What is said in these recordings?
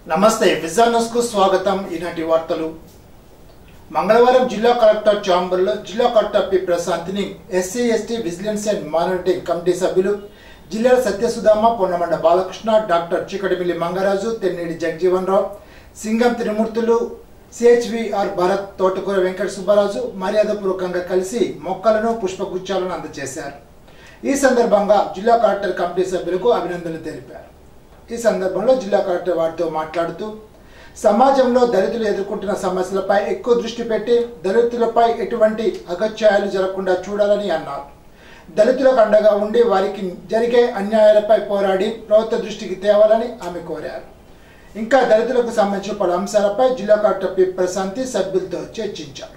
నమస్తే vision news కు స్వాగతం ఈనాటి వార్తలు మంగళవారం జిల్లా కలెక్టర్ చాంబర్లో జిల్లా కలెక్టర్ పి ప్రశాంతిని SC ST vigilance and monitoring committee సభ్యులు జిల్లాల సత్యసుధామ పొన్నమండ బాలకృష్ణ డాక్టర్ చికటిమిల్లి మంగరాజు తెన్నేడి జగజీవన్ రావు సింగం త్రిమూర్తులు సిహెచ్విఆర్ భరత్ తోటకూర వెంకట సుబ్బరాజు మర్యాదపూర్వకంగా కలిసి మొక్కలను పుష్పగుచ్చాలను అందజేశారు ఈ సందర్భంగా జిల్లా కలెక్టర్ కమిటీ సభ్యులకు అభినందనలు తెలిపారు ఈ సందర్భంలో జిల్లా కలెక్టర్ వారితో మాట్లాడుతూ సమాజంలో దళితులు ఎదుర్కొంటున్న సమస్యలపై ఎక్కువ దృష్టి పెట్టి దళితులపై ఎటువంటి అగత్యాయాలు జరగకుండా చూడాలని అన్నారు దళితులకు అండగా ఉండి వారికి జరిగే అన్యాయాలపై పోరాడి ప్రభుత్వ దృష్టికి తేవాలని ఆమె కోరారు ఇంకా దళితులకు సంబంధించిన పలు అంశాలపై జిల్లా కలెక్టర్ పి ప్రశాంతి సభ్యులతో చర్చించారు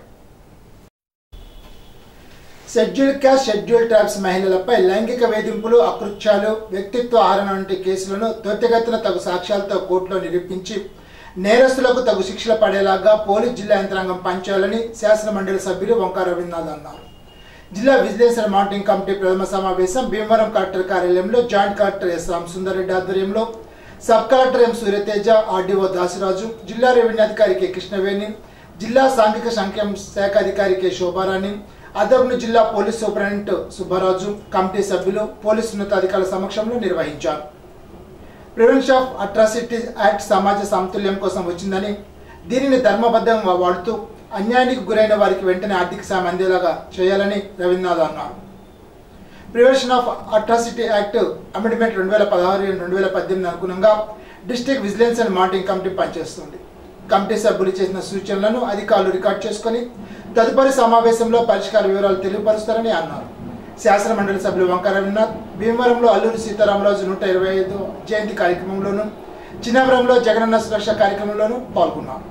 షెడ్యూల్ క్యాస్ట్ షెడ్యూల్ ట్రైబ్స్ మహిళలపై లైంగిక వేధింపులు అకృత్యాలు వ్యక్తిత్వ ఆహరణ వంటి కేసులను త్వరితగతిన తగు సాక్ష్యాలతో కోర్టులో నిరూపించి నేరస్తులకు తగు శిక్షలు పడేలాగా పోలీస్ జిల్లా యంత్రాంగం పంచాలని శాసన మండలి సభ్యులు వంక రవీంద్రనాథ్ అన్నారు జిల్లా విజిలెన్స్ అండ్ మానిటరింగ్ కమిటీ ప్రథమ సమావేశం భీమవరం కలెక్టర్ కార్యాలయంలో joint collector S Ram Sundar Reddy ఆధ్వర్యంలో sub collector M Suryateja RDO Dasiraju జిల్లా రెవెన్యూ అధికారి కె కృష్ణవేణి జిల్లా సాంఘిక సంక్షేమ శాఖ అధికారి కె శోభారాణి అదబ్ను జిల్లా పోలీస్ సూపరింటెండెంట్ సుబ్బారాజు కమిటీ సభ్యులు పోలీసు ఉన్నతాధికారుల సమక్షంలో నిర్వహించారు ప్రివెన్షన్ ఆఫ్ అట్రాసిటీస్ యాక్ట్ సమాజ సమతుల్యం కోసం వచ్చిందని దీనిని ధర్మబద్ధంగా వాడుతూ అన్యాయానికి గురైన వారికి వెంటనే ఆర్థిక సాయం అందేలాగా చేయాలని రవీంద్రనాథ్ అన్నారు prevention of atrocity act amendment రెండు వేల పదహారు రెండు వేల పద్దెనిమిది అనుగుణంగా district vigilance and monitoring committee పనిచేస్తుంది కమిటీ సభ్యులు చేసిన సూచనలను అధికారులు రికార్డ్ చేసుకుని తదుపరి సమావేశంలో పరిష్కార వివరాలు తెలియపరుస్తారని అన్నారు శాసన మండలి సభ్యులు వంక రవీంద్రనాథ్ భీమవరంలో అల్లూరి సీతారామరాజు నూట ఇరవై ఐదు జయంతి కార్యక్రమంలోను చిన్నవరంలో జగనన్న సురక్ష కార్యక్రమంలోనూ పాల్గొన్నారు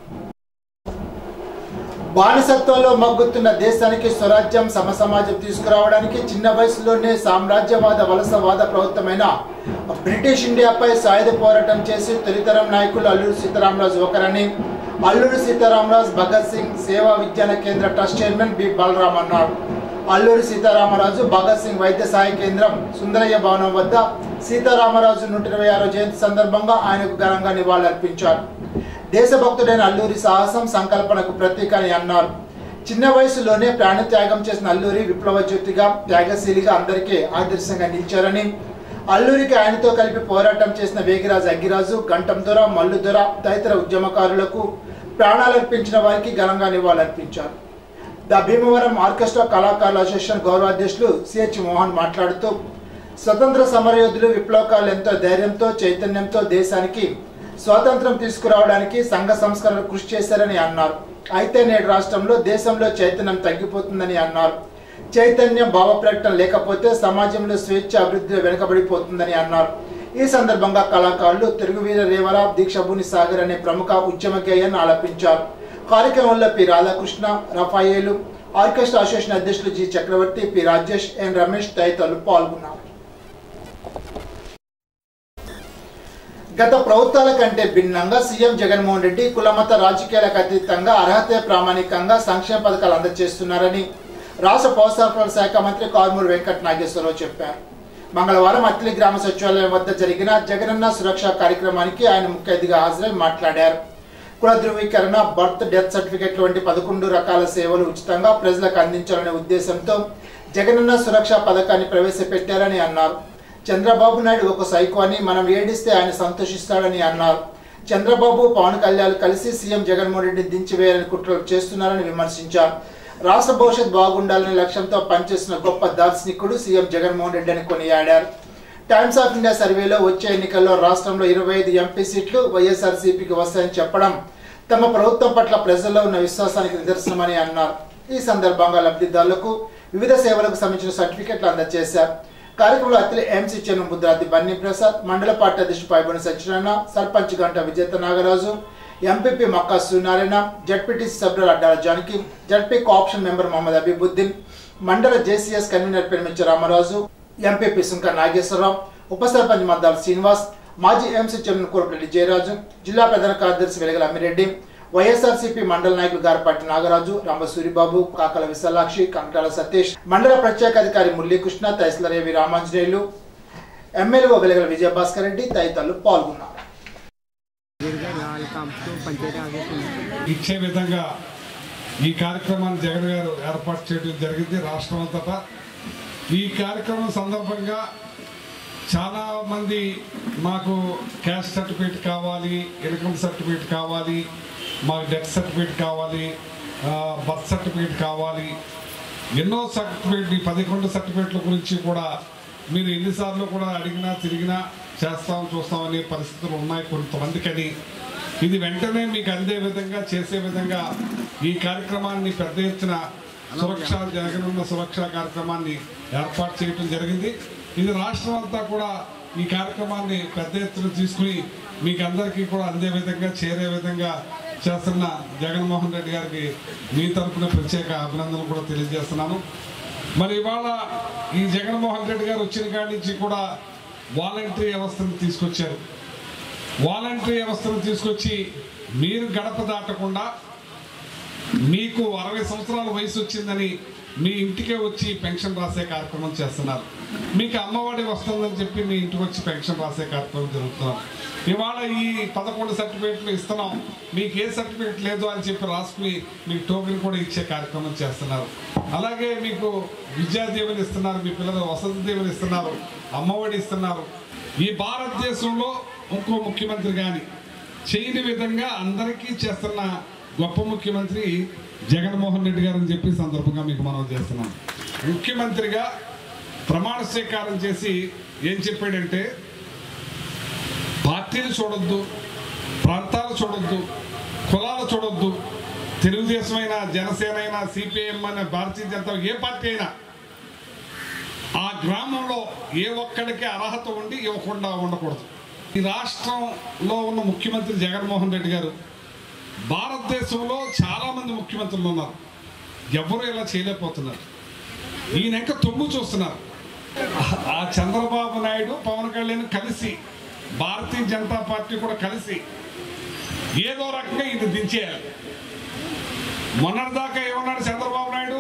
బానిసత్వంలో మగ్గుతున్న దేశానికి స్వరాజ్యం సమసమాజం తీసుకురావడానికి చిన్న వయసులోనే సామ్రాజ్యవాద వలసవాద ప్రభుత్వమైన బ్రిటిష్ ఇండియాపై సాయుధ పోరాటం చేసి తొలితరం నాయకులు అల్లూరి సీతారామరాజు ఒకరని అల్లూరి సీతారామరాజు భగత్ సింగ్ సేవా విజ్ఞాన కేంద్ర ట్రస్ట్ చైర్మన్ బి బలరాం అన్నారు అల్లూరి సీతారామరాజు భగత్ సింగ్ వైద్య సహాయ కేంద్రం సుందరయ్య భవనం వద్ద సీతారామరాజు నూట ఇరవై ఆరో జయంతి సందర్భంగా ఆయనకు ఘనంగా నివాళులర్పించారు దేశభక్తుడైన అల్లూరి సాహసం సంకల్పనకు ప్రతీక అని అన్నారు చిన్న వయసులోనే ప్రాణత్యాగం చేసిన అల్లూరి విప్లవ జ్యోతిగా త్యాగశీలిగా అందరికీ ఆదర్శంగా నిలిచారని అల్లూరికి ఆయనతో కలిపి పోరాటం చేసిన వేగిరాజు అగ్గిరాజు గంటం దొర మల్లు దొర తదితర ఉద్యమకారులకు ప్రాణాలర్పించిన వారికి ఘనంగా నివాళులర్పించారు ద భీమవరం ఆర్కెస్ట్రా కళాకారుల అసోసియేషన్ గౌరవాధ్యక్షులు సిహెచ్ మోహన్ మాట్లాడుతూ స్వతంత్ర సమరయోధులు విప్లవకారులు ఎంతో ధైర్యంతో చైతన్యంతో దేశానికి స్వాతంత్రం తీసుకురావడానికి సంఘ సంస్కరణ కృషి చేశారని అన్నారు అయితే నేడు రాష్ట్రంలో దేశంలో చైతన్యం తగ్గిపోతుందని అన్నారు చైతన్యం భావ ప్రకటన లేకపోతే సమాజంలో స్వేచ్ఛ అభివృద్ధిలో వెనుకబడిపోతుందని అన్నారు ఈ సందర్భంగా కళాకారులు తిరుగువీర రేవర దీక్షభూని సాగర్ అనే ప్రముఖ ఉద్యమ గేయాన్ని ఆలపించారు కార్యక్రమంలో P Radhakrishna Raphael orchestra association అధ్యక్షులు G Chakravarthi P Rajesh N Ramesh తదితరులు పాల్గొన్నారు గత ప్రభుత్వాల కంటే భిన్నంగా సీఎం జగన్మోహన్ రెడ్డి కులమత రాజకీయాలకు అతీతంగా అర్హత ప్రామాణికంగా సంక్షేమ పథకాలు అందజేస్తున్నారని రాష్ట్ర పౌర సరఫరాల శాఖ మంత్రి కారుమూరి వెంకట నాగేశ్వరరావు చెప్పారు మంగళవారం అత్లి గ్రామ సచివాలయం వద్ద జరిగిన జగనన్న సురక్ష కార్యక్రమానికి ఆయన ముఖ్య అతిథిగా హాజరై మాట్లాడారు కుల ధృవీకరణ బర్త్ డెత్ సర్టిఫికెట్లు వంటి పదకొండు రకాల సేవలు ఉచితంగా ప్రజలకు అందించాలనే ఉద్దేశంతో జగనన్న సురక్ష పథకాన్ని ప్రవేశపెట్టారని అన్నారు చంద్రబాబు నాయుడు ఒక సైకో అని మనం ఏడిస్తే ఆయన సంతోషిస్తాడని అన్నారు చంద్రబాబు పవన్ కళ్యాణ్ కలిసి సీఎం జగన్మోహన్ రెడ్డిని దించివేయాలని కుట్రలు చేస్తున్నారని విమర్శించారు రాష్ట్ర భవిష్యత్ బాగుండాలనే లక్ష్యంతో పనిచేసిన గొప్ప దార్శనికుడు సీఎం జగన్మోహన్ రెడ్డి అని కొనియాడారు టైమ్స్ ఆఫ్ ఇండియా సర్వేలో వచ్చే ఎన్నికల్లో రాష్ట్రంలో ఇరవై ఐదు ఎంపీ సీట్లు వైఎస్ఆర్సీపీకి వస్తాయని చెప్పడం తమ ప్రభుత్వం పట్ల ప్రజల్లో ఉన్న విశ్వాసానికి నిదర్శనమని అన్నారు ఈ సందర్భంగా లబ్ధిదారులకు వివిధ సేవలకు సంబంధించిన సర్టిఫికెట్లు అందజేశారు కార్యక్రమంలో అత్తిలి ఎంసీ చెన్ను ముద్రాది బన్నీ ప్రసాద్ మండల పార్టీ అధ్యక్షుడు పైబడి సత్యనారాయణ సర్పంచ్ గంట విజేత నాగరాజు ఎంపీపీ మక్కా సూనారాయణ జడ్పీటీసీ సభ్యులు Addala Janaki ZP cooption member Mohammed Abibuddin మండల జేసీఎస్ కన్వీనర్ పెరిమిచ్చ రామరాజు ఎంపీపీ సుంక నాగేశ్వరరావు ఉప సర్పంచ్ మద్దాల శ్రీనివాస్ మాజీ ఎంసీ చెరువును కోరపల్లి జయరాజు జిల్లా ప్రధాన కార్యదర్శి వెలగల అమ్మిరెడ్డి వైఎస్ఆర్సీపీ మండల నాయకులు గారపాటి నాగరాజు రంభ సూరిబాబు కాకల విశాలాక్షి కంకటాల సతీష్ మండల ప్రత్యేక అధికారి మురళీకృష్ణ తహసీల్దార్ రామాంజనేయులు ఎమ్మెల్యే వెలగల విజయభాస్కర్ రెడ్డి తదితరులు పాల్గొన్నారు దీర్ఘ పంపుతూ పంచాయతీ ఆఫీస్ ఉంది ఇచ్చే విధంగా ఈ కార్యక్రమాన్ని జగన్ గారు ఏర్పాటు చేయడం జరిగింది రాష్ట్రం అంతటా ఈ కార్యక్రమం సందర్భంగా చాలా మంది మాకు క్యాస్ట్ సర్టిఫికేట్ కావాలి ఇన్కమ్ సర్టిఫికేట్ కావాలి మాకు డెత్ సర్టిఫికేట్ కావాలి బర్త్ సర్టిఫికేట్ కావాలి ఎన్నో సర్టిఫికేట్ ఈ పదకొండు సర్టిఫికేట్ల గురించి కూడా మీరు ఎన్నిసార్లు కూడా అడిగినా తిరిగినా చేస్తాం చూస్తామనే పరిస్థితులు ఉన్నాయి కొంతమందికని ఇది వెంటనే మీకు అందే విధంగా చేసే విధంగా ఈ కార్యక్రమాన్ని పెద్ద ఎత్తున సురక్ష జగనన్న సురక్ష కార్యక్రమాన్ని ఏర్పాటు చేయడం జరిగింది ఇది రాష్ట్రం అంతా కూడా ఈ కార్యక్రమాన్ని పెద్ద ఎత్తున తీసుకుని మీకు అందరికీ కూడా అందే విధంగా చేరే విధంగా చేస్తున్న జగన్మోహన్ రెడ్డి గారికి మీ తరపున ప్రత్యేక అభినందనలు కూడా తెలియజేస్తున్నాను మరి ఇవాళ ఈ జగన్మోహన్ రెడ్డి గారు వచ్చిన కాడి నుంచి కూడా వాలంటరీ వ్యవస్థను తీసుకొచ్చారు వాలంటరీ వ్యవస్థను తీసుకొచ్చి మీరు గడప దాటకుండా మీకు అరవై సంవత్సరాల వయసు వచ్చిందని మీ ఇంటికే వచ్చి పెన్షన్ రాసే కార్యక్రమం చేస్తున్నారు మీకు అమ్మఒడి వస్తుందని చెప్పి మీ ఇంటికి వచ్చి పెన్షన్ రాసే కార్యక్రమం జరుగుతున్నారు ఇవాళ ఈ పదకొండు సర్టిఫికేట్లు ఇస్తున్నాం మీకు ఏ సర్టిఫికేట్ లేదు అని చెప్పి రాసుకుని మీకు టోకెన్ కూడా ఇచ్చే కార్యక్రమం చేస్తున్నారు అలాగే మీకు విద్యా దీవెన ఇస్తున్నారు మీ పిల్లలు వసతి దీవెన ఇస్తున్నారు అమ్మఒడి ఇస్తున్నారు ఈ భారతదేశంలో ఇంకో ముఖ్యమంత్రి కానీ చేయని విధంగా అందరికీ చేస్తున్న గొప్ప ముఖ్యమంత్రి జగన్మోహన్ రెడ్డి గారు అని చెప్పి ఈ సందర్భంగా మీకు మనం చేస్తున్నాం ముఖ్యమంత్రిగా ప్రమాణ స్వీకారం చేసి ఏం చెప్పాడంటే పార్టీలు చూడొద్దు ప్రాంతాలు చూడొద్దు కులాలు చూడొద్దు తెలుగుదేశం అయినా జనసేన అయినా సిపిఐఎం అయినా భారతీయ జనతా ఏ పార్టీ అయినా ఆ గ్రామంలో ఏ ఒక్కడికి అర్హత ఉండి ఇవ్వకుండా ఉండకూడదు ఈ రాష్ట్రంలో ఉన్న ముఖ్యమంత్రి జగన్మోహన్ రెడ్డి గారు భారతదేశంలో చాలా మంది ముఖ్యమంత్రులు ఉన్నారు ఎవరు ఇలా చేయలేకపోతున్నారు ఈయన ఇంకా తొమ్ము చూస్తున్నారు ఆ చంద్రబాబు నాయుడు పవన్ కళ్యాణ్ కలిసి భారతీయ జనతా పార్టీ కూడా కలిసి ఏదో రకంగా ఇది దించేయాలి మొన్నటిదాకా ఏమన్నాడు చంద్రబాబు నాయుడు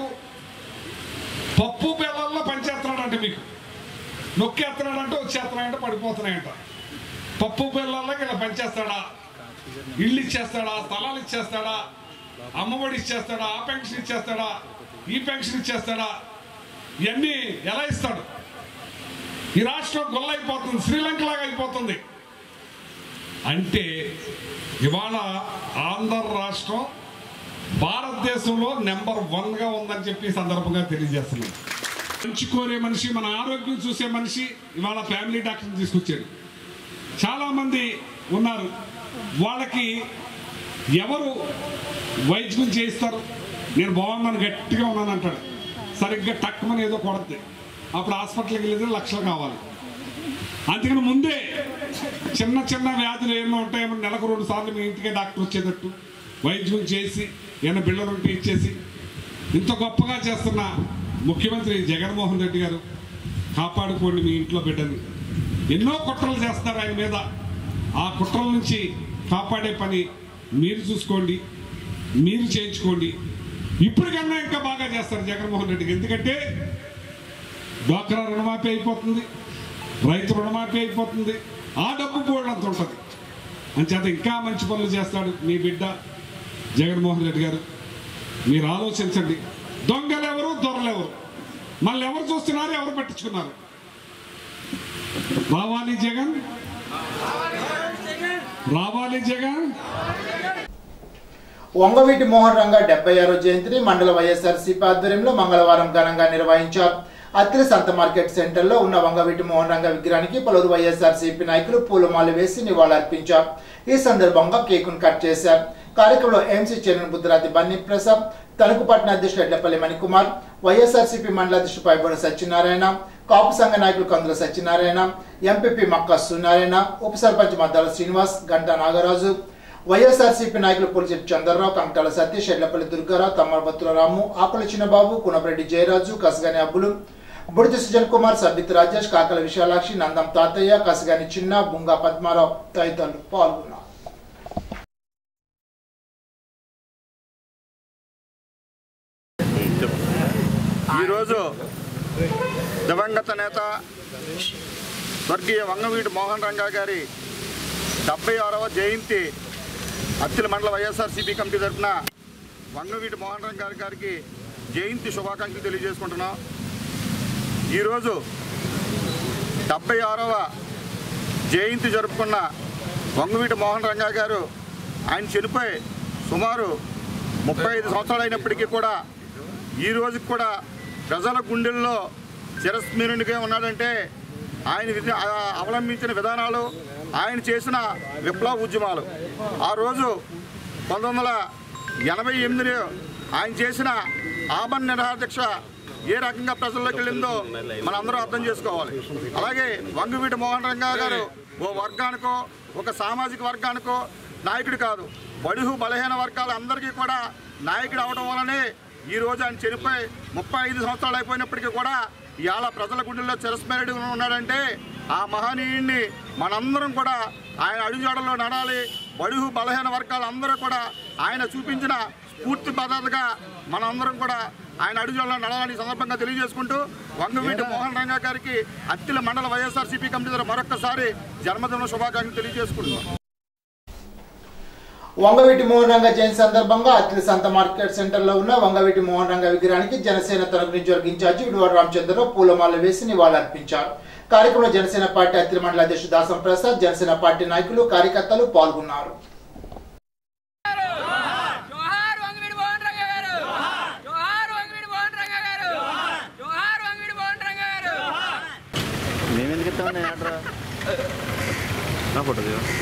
పప్పు బెల్లంలో పనిచేస్తున్నాడంటే మీకు నొక్కేస్తున్నాడంటే వచ్చేస్తున్నాయంటే పడిపోతున్నాయంట పప్పు బెల్లంలోకి ఇలా పనిచేస్తాడా ఇల్లు ఇచ్చేస్తాడా స్థలాలు ఇచ్చేస్తాడా అమ్మఒడి ఇచ్చేస్తాడా ఆ పెన్షన్ ఇచ్చేస్తాడా ఈ పెన్షన్ ఇచ్చేస్తాడా ఇవన్నీ ఎలా ఇస్తాడు ఈ రాష్ట్రం గొల్లైపోతుంది శ్రీలంక లాగా అయిపోతుంది అంటే ఇవాళ ఆంధ్ర రాష్ట్రం భారతదేశంలో నెంబర్ వన్గా ఉందని చెప్పి ఈ సందర్భంగా తెలియజేస్తున్నాం మంచి కోరే మనిషి మన ఆరోగ్యం చూసే మనిషి ఇవాళ ఫ్యామిలీ డాక్టర్ని తీసుకొచ్చాడు చాలామంది ఉన్నారు వాళ్ళకి ఎవరు వైద్యం చేయిస్తారు నేను బాగున్నాను గట్టిగా ఉన్నాను అంటాడు సరిగ్గా టక్కుమని ఏదో కొడద్ది అప్పుడు హాస్పిటల్కి వెళ్ళేది లక్షలు కావాలి అందుకని ముందే చిన్న చిన్న వ్యాధులు ఏమో ఉంటాయేమో నెలకు రెండు సార్లు మీ ఇంటికే డాక్టర్ వచ్చేటట్టు వైద్యం చేసి ఏమైనా బిళ్ళలు ఉంటే ఇచ్చేసి ఇంత గొప్పగా చేస్తున్న ముఖ్యమంత్రి జగన్మోహన్ రెడ్డి గారు కాపాడుకోండి మీ ఇంట్లో బిడ్డని ఎన్నో కుట్రలు చేస్తారు ఆయన మీద ఆ కుట్రల నుంచి కాపాడే పని మీరు చూసుకోండి మీరు చేయించుకోండి ఇప్పటికన్నా ఇంకా బాగా చేస్తారు జగన్మోహన్ రెడ్డికి ఎందుకంటే డ్వాక్రా రుణమాఫీ అయిపోతుంది రైతు రుణమాఫీ అయిపోతుంది ఆ డబ్బు పోవడంత ఉంటుంది అంచేత ఇంకా మంచి పనులు చేస్తాడు మీ బిడ్డ జగన్మోహన్ రెడ్డి గారు మీరు ఆలోచించండి దొంగలు ఎవరు దొరలెవరు మళ్ళీ ఎవరు చూస్తున్నారు ఎవరు పట్టించుకున్నారు రావాలి జగన్ రావాలి జగన్ వంగవీటి మోహన్ రంగ డెబ్బై ఆరో జయంతిని మండల వైఎస్ఆర్సీపీ ఆధ్వర్యంలో మంగళవారం ఘనంగా నిర్వహించారు అత్రి సంత మార్కెట్ సెంటర్లో ఉన్న వంగవీటి మోహన్ రంగ విగ్రహానికి పలువురు వైఎస్ఆర్సీపీ నాయకులు పూలమాల వేసి నివాళులర్పించారు ఈ సందర్భంగా కేకును కట్ చేశారు కార్యక్రమంలో ఎంసీ చైర్మన్ బుద్ధరాతి బన్నీ ప్రసాద్ తణుకుపట్న అధ్యక్షుడు ఎడ్లపల్లి మణికుమార్ వైఎస్ఆర్సీపీ మండల అధ్యక్షుడు పైబోడ సత్యనారాయణ కాపు సంఘ నాయకులు కందుల సత్యనారాయణ ఎంపీపీ మక్క సునారాయణ ఉప సర్పంచ్ మద్దాల శ్రీనివాస్ గంటా నాగరాజు వైఎస్ఆర్సీపీ నాయకులు పులిచెట్టి చంద్రరావు కంకటాల సతీష్ ఎడ్లపల్లి దుర్గారావు తమ్మరబత్తుల రాము ఆకుల చిన్నబాబు కునపరెడ్డి జయరాజు కసగాని అబ్బులు బుడితి సుజన్ కుమార్ సబిత్ రాజేష్ కాకల విశాలాక్షి నందం తాతయ్య కసగాని చిన్న బుంగా పద్మారావు తదితరులు పాల్గొన్నారు ఈరోజు దివంగత నేత స్వర్గీయ వంగవీటి మోహన్ రంగా గారి డెబ్బై ఆరవ జయంతి అత్తిల మండల వైఎస్ఆర్సీపీ కమిటీ తరఫున వంగవీటి మోహన్ రంగ్ గారి గారికి జయంతి శుభాకాంక్షలు తెలియజేసుకుంటున్నాం ఈరోజు డెబ్బై ఆరవ జయంతి జరుపుకున్న వంగవీటి మోహన్ రంగా గారు ఆయన చనిపోయి సుమారు ముప్పై ఐదు సంవత్సరాలు అయినప్పటికీ కూడా ఈ రోజుకి కూడా ప్రజల గుండెల్లో చిరస్మరణిగా ఉన్నాడంటే ఆయన విధ- ఆ అవలంబించిన విధానాలు ఆయన చేసిన విప్లవ ఉద్యమాలు ఆ రోజు పంతొమ్మిది వందల ఎనభై ఎనిమిదిలో ఆయన చేసిన ఆభరణ నిరాధ్యక్ష ఏ రకంగా ప్రజల్లోకి వెళ్ళిందో మనందరం అర్థం చేసుకోవాలి అలాగే వంగవీటి మోహన్ రంగా గారు ఓ వర్గానికో ఒక సామాజిక వర్గానికో నాయకుడు కాదు బడుగు బలహీన వర్గాల అందరికీ కూడా నాయకుడు అవడం వల్లనే ఈ రోజు ఆయన చనిపోయి ముప్పై ఐదు సంవత్సరాలు అయిపోయినప్పటికీ కూడా ఇవాళ ప్రజల గుండెల్లో చిరస్మరుడు ఉన్నాడంటే ఆ మహనీయుడిని మనందరం కూడా ఆయన అడుగుజాడల్లో నడాలి బడుగు బలహీన వర్గాలు అందరూ కూడా ఆయన చూపించిన స్ఫూర్తి పద్ధతిగా మనందరం కూడా ఆయన అడుగుజాడల్లో నడాలని ఈ సందర్భంగా తెలియజేసుకుంటూ వంగవీటి మోహన్ రంగా గారికి అత్తిల మండల వైఎస్ఆర్సీపీ కమిటీ ద్వారా మరొక్కసారి జన్మదిన శుభాకాంక్షలు తెలియజేసుకుంటున్నాం వంగవీటి మోహన్ రంగ జయంతి సందర్భంగా అత్తిలి సంత మార్కెట్ సెంటర్ లో ఉన్న వంగవీటి మోహన్ రంగ విగ్రహానికి జనసేన తరపు నియోజకవర్గ ఇన్ఛార్జి విడువాడ రామచంద్రరావు పూలమాల వేసి నివాళులర్పించారు కార్యక్రమంలో జనసేన పార్టీ అత్తిలి మండల అధ్యక్షుడు దాసం ప్రసాద్ జనసేన పార్టీ నాయకులు కార్యకర్తలు పాల్గొన్నారు జోహార్ వంగవీడి మోహన్ రంగ గారు జోహార్ వంగవీడి మోహన్ రంగ గారు జోహార్ వంగవీడి మోహన్ రంగ గారు మేమెందుకు ఇస్తామన్నా ఆర్డర్ నా ఫోటో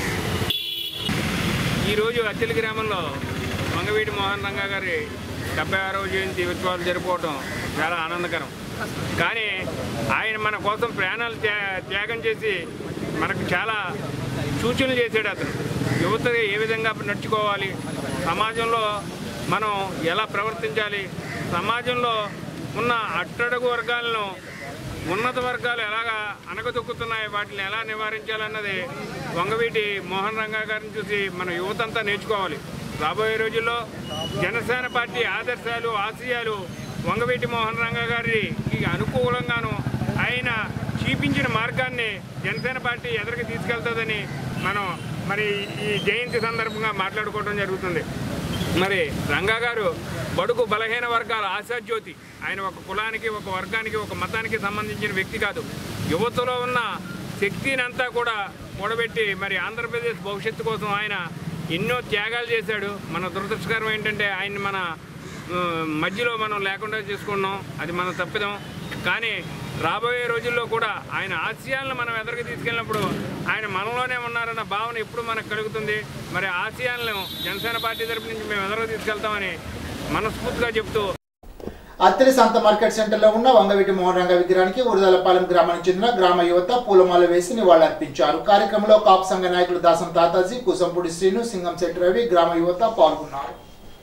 ఈరోజు అత్తిలి గ్రామంలో మంగవీటి మోహన్ రంగా గారి డెబ్బై ఆరవ జయంతి ఉత్సవాలు జరుపుకోవడం చాలా ఆనందకరం కానీ ఆయన మన కోసం ప్రాణాలు త్యా- త్యాగం చేసి మనకు చాలా సూచనలు చేశాడు అతను యువత ఏ విధంగా నడుచుకోవాలి సమాజంలో మనం ఎలా ప్రవర్తించాలి సమాజంలో ఉన్న అట్టడుగు వర్గాలను ఉన్నత వర్గాలు ఎలాగా అనగదొక్కుతున్నాయి వాటిని ఎలా నివారించాలన్నది వంగవీటి మోహన్ రంగా గారిని చూసి మన యువతంతా నేర్చుకోవాలి రాబోయే రోజుల్లో జనసేన పార్టీ ఆదర్శాలు ఆశయాలు వంగవీటి మోహన్ రంగా గారికి అనుకూలంగాను ఆయన చూపించిన మార్గాన్ని జనసేన పార్టీ ఎదురుకి తీసుకెళ్తుందని మనం మరి ఈ జయంతి సందర్భంగా మాట్లాడుకోవడం జరుగుతుంది మరి రంగా గారు బడుగు బలహీన వర్గాల ఆశాజ్యోతి ఆయన ఒక కులానికి ఒక వర్గానికి ఒక మతానికి సంబంధించిన వ్యక్తి కాదు యువతలో ఉన్న శక్తిని అంతా కూడా కూడబెట్టి మరి ఆంధ్రప్రదేశ్ భవిష్యత్తు కోసం ఆయన ఎన్నో త్యాగాలు చేశాడు మన దురదృష్టకరం ఏంటంటే ఆయన్ని మన ఆ, మధ్యలో మనం లేకుండా చేసుకున్నాం అది మన తప్పిదం కానీ రాబోయే రోజుల్లో కూడా ఆయన ఆశయాలను మనం ఎదురుకు తీసుకెళ్ళినప్పుడు ఆయన మనలోనే ఉన్నారన్న భావన ఎప్పుడు మనకు కలుగుతుంది మరి ఆశయాలను జనసేన పార్టీ తరపు నుంచి మేము ఎదురుకు తీసుకెళ్తామని మనస్ఫూర్తిగా చెప్తూ అత్తిలి సంత మార్కెట్ సెంటర్ లో ఉన్న వంగవీటి మోహన్ రంగ విగ్రహానికి ఉరదలపాలెం గ్రామానికి చెందిన గ్రామ యువత పూలమాల వేసి నివాళులర్పించారు కార్యక్రమంలో కాపు సంఘ నాయకులు దాసం తాతాజీ కుసంపూడి శ్రీను సింగంశెట్టి రవి గ్రామ యువత పాల్గొన్నారు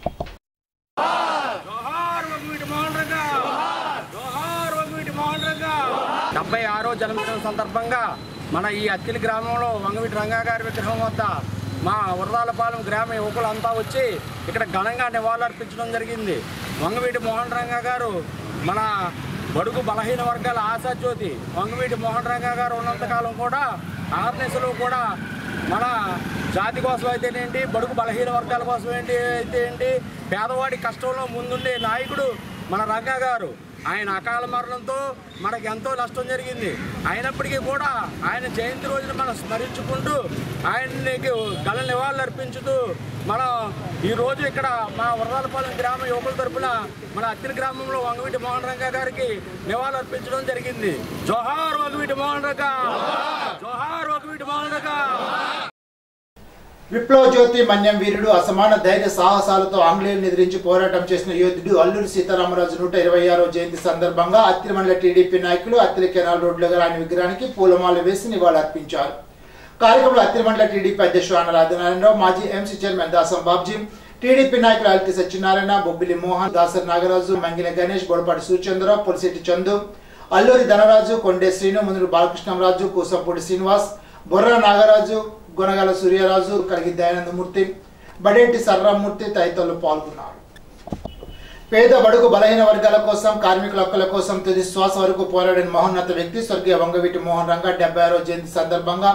డెబ్బై ఆరో జన్మదినం సందర్భంగా మన ఈ అత్తిలి గ్రామంలో వంగవీటి రంగా గారి విగ్రహం వద్ద మా ఉరదాలపాలెం గ్రామ యువకులంతా వచ్చి ఇక్కడ ఘనంగా నివాళులర్పించడం జరిగింది వంగవీటి మోహన్ రంగా గారు మన బడుగు బలహీన వర్గాల ఆశాజ్యోతి వంగవీటి మోహన్ రంగా గారు ఉన్నంతకాలం కూడా ఆర్నెస్లో కూడా మన జాతి కోసం అయితేనేంటి బడుగు బలహీన వర్గాల కోసం ఏంటి అయితే ఏంటి పేదవాడి కష్టంలో ముందుండే నాయకుడు మన రంగా గారు ఆయన అకాల మరణంతో మనకి ఎంతో నష్టం జరిగింది అయినప్పటికీ కూడా ఆయన జయంతి రోజున మనం స్మరించుకుంటూ ఆయనకి గల నివాళులు అర్పించుతూ మనం ఈ రోజు ఇక్కడ మా వరదాలపాలెం గ్రామ యువకుల తరపున మన అత్తిలి గ్రామంలో వంగవీటి మోహన్ రంగా గారికి నివాళులు అర్పించడం జరిగింది జోహార్ వంగవీటి మోహన్ రంగా జోహార్ వంగవీటి మోహన్ రంగా విప్లవ జ్యోతి మన్యం వీరుడు అసమాన ధైర్య సాహసాలతో ఆంగ్లేయులను ఎదిరించి పోరాటం చేసిన యోధుడు అల్లూరి సీతారామరాజు నూట ఇరవై ఆరో జయంతి సందర్భంగా అత్తిలి మండల టీడీపీ నాయకులు అత్తిలి కెనాల్ రోడ్లో గల ఆయన విగ్రహానికి పూలమాల వేసి నివాళులర్పించారు కార్యక్రమంలో అత్తిలి మండల టీడీపీ అధ్యక్షుడు ఆన రాజనారాయణరావు మాజీ MC chairman Dasam Babji TDP నాయకులు అల్కి సత్యనారాయణ బొబ్బిలి మోహన్ దాసరి నాగరాజు మంగిన గణేష్ బొడపాటి సూచంద్రరావు పొలిశెట్టి చందు అల్లూరి ధనరాజు కొండే శ్రీను ముందు బాలకృష్ణరాజు కూసంపూడి శ్రీనివాస్ బొర్ర నాగరాజు గొనగల సూర్యరాజు కలిగి దయానందమూర్తి బడేటి సర్రామూర్తి తదితరులు పాల్గొన్నారు పేద బడుగు బలహీన వర్గాల కోసం కార్మికుల హక్కుల కోసం తుది శ్వాస వరకు పోరాడిన మహోన్నత వ్యక్తి స్వర్గీయ వంగవీటి మోహన్ రంగ డెబ్బై ఆరో జయంతి సందర్భంగా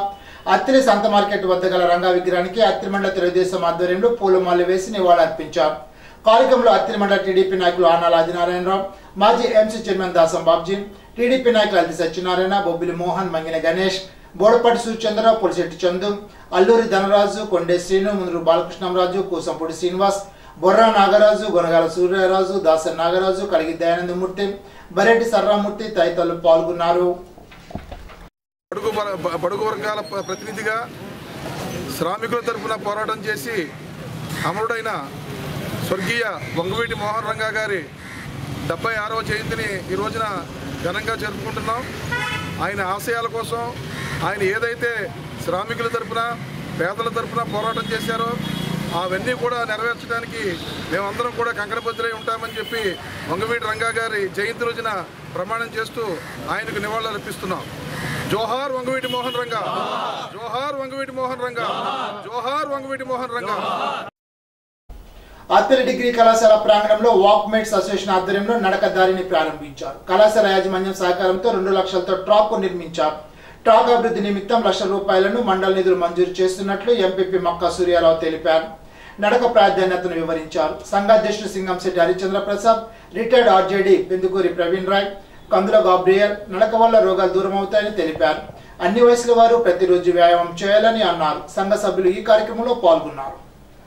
అత్తిలి సంత మార్కెట్ వద్ద గల రంగా విగ్రహానికి అత్తిలి మండల తెలుగుదేశం ఆధ్వర్యంలో పూలమాలలు వేసి నివాళులర్పించారు కార్యక్రమంలో అత్తిలి మండల టీడీపీ నాయకులు ఆనాల ఆదినారాయణరావు మాజీ MC chairman Dasam Babji TDP నాయకులు అల్లి సత్యనారాయణ బొబ్బిలి మోహన్ మంగిన గణేష్ బోడపాటి సూర్యచంద్రరావు పొలిశెట్టి చందు అల్లూరి ధనరాజు కొండే శ్రీను ముందు బాలకృష్ణంరాజు కూసంపూడి శ్రీనివాస్ బొర్రా నాగరాజు గొనగాల సూర్యరాజు దాసరి నాగరాజు కలిగి దయానందమూర్తి బరెడ్డి సర్రామూర్తి తదితరులు పాల్గొన్నారు బడుగు వర- బ- బడుగు వర్గాల ప- ప్రతినిధిగా శ్రామికుల తరఫున పోరాటం చేసి అమరుడైన స్వర్గీయ వంగవీటి మోహన్ రంగా గారి డెబ్బై ఆరవ జయంతిని ఈ రోజున ఘనంగా జరుపుకుంటున్నాం ఆయన ఆశయాల కోసం ఆయన ఏదైతే శ్రామికుల తరఫున పేదల తరఫున పోరాటం చేశారో అవన్నీ కూడా నెరవేర్చడానికి మేమందరం కూడా కంకణబద్దులై ఉంటామని చెప్పి వంగవీటి రంగా గారి జయంతి రోజున ప్రమాణం చేస్తూ ఆయనకు నివాళులు అర్పిస్తున్నాం జోహార్ వంగవీటి మోహన్ రంగా జోహార్ వంగవీటి మోహన్ రంగా జోహార్ వంగవీటి మోహన్ రంగా అత్తిలి డిగ్రీ కళాశాల ప్రాంగణంలో వాక్మేట్స్ అసోసియేషన్ ఆధ్వర్యంలో నడక దారిని ప్రారంభించారు కళాశాల యాజమాన్యం సహకారంతో రెండు లక్షలతో ట్రాక్ నిర్మించారు ట్రాక్ అభివృద్ధి నిమిత్తం లక్ష రూపాయలను మండల నిధులు మంజూరు చేస్తున్నట్లు ఎంపీపీ మక్కా సూర్యారావు తెలిపారు నడక ప్రాధాన్యతను వివరించారు సంఘాధ్యక్షుడు Singamsetti Harichandra Prasad retired RJD Pendukuri Praveen Roy Kandula Gabriel నడక వల్ల రోగాలు దూరం అవుతాయని తెలిపారు అన్ని వయసుల వారు ప్రతిరోజు వ్యాయామం చేయాలని అన్నారు సంఘ సభ్యులు ఈ కార్యక్రమంలో పాల్గొన్నారు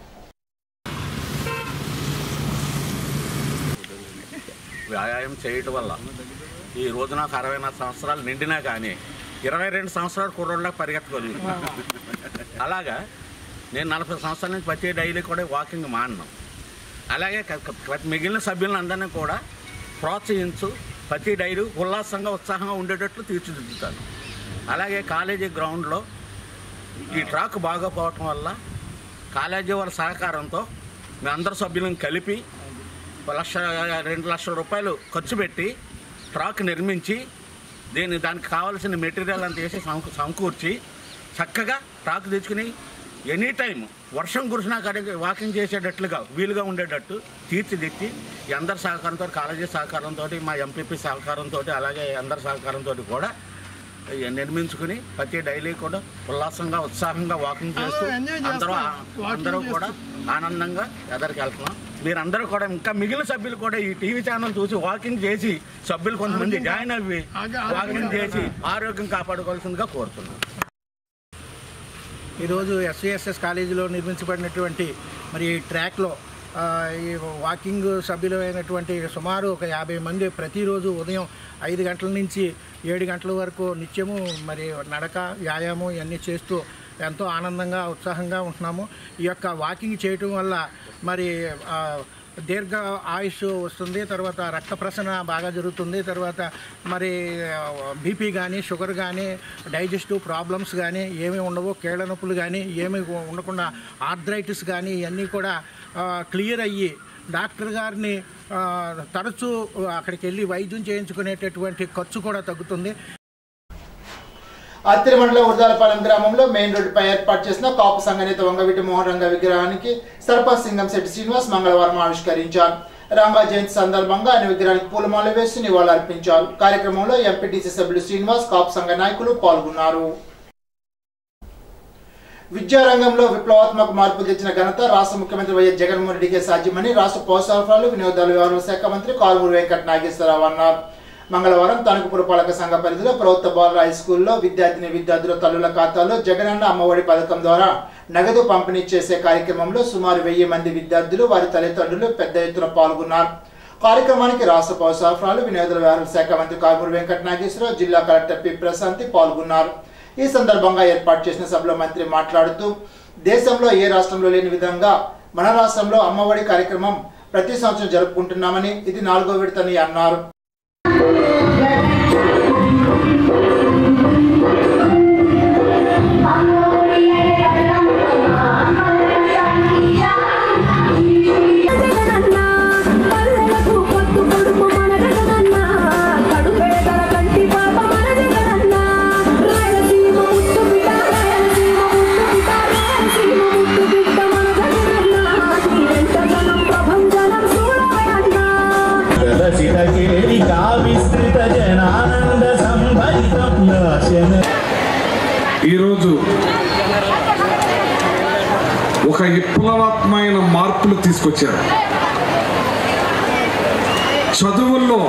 వ్యాయామం చేయటం వల్ల ఈ రోజు నాకు అరవై నాలుగు సంవత్సరాలు నిండినా కానీ ఇరవై రెండు సంవత్సరాలు కుర్రోళ్ళకి పరిగెత్తగలుగుతున్నాను అలాగా నేను నలభై సంవత్సరాల నుంచి ప్రతి డైలీ కూడా వాకింగ్ మానను అలాగే క- క- ప్రతి మిగిలిన సభ్యులందరినీ కూడా ప్రోత్సహించు ప్రతి డైలీ ఉల్లాసంగా ఉత్సాహంగా ఉండేటట్లు తీర్చిదిద్దుతాను అలాగే కాలేజీ గ్రౌండ్లో ఈ ట్రాక్ బాగోపోవటం వల్ల కాలేజీ వాళ్ళ సహకారంతో మీ అందరు సభ్యులను కలిపి ఒక లక్ష రెండు లక్షల రూపాయలు ఖర్చు పెట్టి ట్రాక్ నిర్మించి దీన్ని దానికి కావాల్సిన మెటీరియల్ అంతా వేసి సమకూ- సమకూర్చి చక్కగా ట్రాక్ తెచ్చుకుని ఎనీ టైం వర్షం కురిసినా కానీ వాకింగ్ చేసేటట్లుగా వీలుగా ఉండేటట్టు తీర్చిదిద్ది ఈ అందరి సహకారంతో కాలేజీ సహకారంతో మా ఎంపీపీ సహకారంతో అలాగే అందరి సహకారంతో కూడా ఇవి నిర్మించుకుని ప్రతి డైలీ కూడా ఉల్లాసంగా ఉత్సాహంగా వాకింగ్ చేస్తూ అందరూ అందరూ కూడా ఆనందంగా ఎదరికి వెళ్తున్నాం మీరందరూ కూడా ఇంకా మిగిలిన సభ్యులు కూడా ఈ టీవీ ఛానల్ చూసి వాకింగ్ చేసి సభ్యులు కొంతమంది జాయిన్ అవ్వి వాకింగ్ చేసి ఆరోగ్యం కాపాడుకోవాల్సిందిగా కోరుతున్నాను ఈరోజు ఎస్విఎస్ఎస్ కాలేజీలో నిర్మించబడినటువంటి మరి ఈ ట్రాక్లో ఆ, ఈ వాకింగ్ సభ్యులైనటువంటి సుమారు ఒక యాభై మంది ప్రతిరోజు ఉదయం ఐదు గంటల నుంచి ఏడు గంటల వరకు నిత్యము మరి నడక వ్యాయామం ఇవన్నీ చేస్తూ ఎంతో ఆనందంగా ఉత్సాహంగా ఉంటున్నాము ఈ యొక్క వాకింగ్ చేయటం వల్ల మరి ఆ, దీర్ఘ ఆయుష్ వస్తుంది తర్వాత రక్త ప్రసరణ బాగా జరుగుతుంది తర్వాత మరి బీపీ కానీ షుగర్ కానీ డైజెస్టివ్ ప్రాబ్లమ్స్ కానీ ఏమీ ఉండవు కీళ్ళ నొప్పులు కానీ ఏమీ ఉండకుండా ఆర్థరైటిస్ కానీ ఇవన్నీ కూడా క్లియర్ అయ్యి డాక్టర్ గారిని ఆ, తరచూ అక్కడికి వెళ్ళి వైద్యం చేయించుకునేటటువంటి ఖర్చు కూడా తగ్గుతుంది అత్తిరి మండలం ఉర్దాలపాలెం గ్రామంలో మెయిన్ రోడ్డుపై ఏర్పాటు చేసిన కాపు సంఘ నేత వంగవీటి మోహన్ రంగ విగ్రహానికి సర్పంచ్ సింగంశెట్టి శ్రీనివాస్ మంగళవారం ఆవిష్కరించారు రంగా జయంతి సందర్భంగా ఆయన విగ్రహానికి పూలమాల వేసి నివాళులర్పించారు కార్యక్రమంలో ఎంపీటీసీ సభ్యులు శ్రీనివాస్ కాపు సంఘ నాయకులు పాల్గొన్నారు విద్యారంగంలో విప్లవాత్మక మార్పులు తెచ్చిన ఘనత రాష్ట్ర ముఖ్యమంత్రి వైఎస్ జగన్మోహన్ రెడ్డికే సాధ్యమని రాష్ట్ర పౌర సరఫరాలు వినియోగదారుల వ్యవహారాల శాఖ మంత్రి కాలుమూరి వెంకట నాగేశ్వరరావు అన్నారు మంగళవారం తణుకు పురపాలక సంఘ పరిధిలో ప్రభుత్వ బాలుర హై స్కూల్లో విద్యార్థిని విద్యార్థుల తల్లుల ఖాతాలో జగనన్న అమ్మఒడి పథకం ద్వారా నగదు పంపిణీ చేసే కార్యక్రమంలో సుమారు వెయ్యి మంది విద్యార్థులు వారి తల్లిదండ్రులు పెద్ద ఎత్తున పాల్గొన్నారు కార్యక్రమానికి రాష్ట్ర పౌర సరఫరాలు వినియోగదారుల వ్యవహారాల శాఖ మంత్రి కాలుమూరి వెంకట నాగేశ్వరరావు జిల్లా కలెక్టర్ పి ప్రశాంతి పాల్గొన్నారు ఈ సందర్భంగా ఏర్పాటు చేసిన సభలో మంత్రి మాట్లాడుతూ దేశంలో ఏ రాష్ట్రంలో లేని విధంగా మన రాష్ట్రంలో అమ్మఒడి కార్యక్రమం ప్రతి సంవత్సరం జరుపుకుంటున్నామని ఇది నాలుగో విడతని అన్నారు జగనన్న పల్లెలకు పొద్దు పొడుపు మన జగనన్న కడుపేదల కంటి పాప మన జగనన్న రాయలసీమ ముట్టు బిడ్డ రాయలసీమ ముట్టు బిడ్డ రాయలసీమ ముట్టు బిడ్డ మన జగనన్న నీరెంతగనం ప్రభంజనం చూడవయన్న విస్తృత ఒక విప్లవాత్మైన మార్పులు తీసుకొచ్చారు చదువుల్లో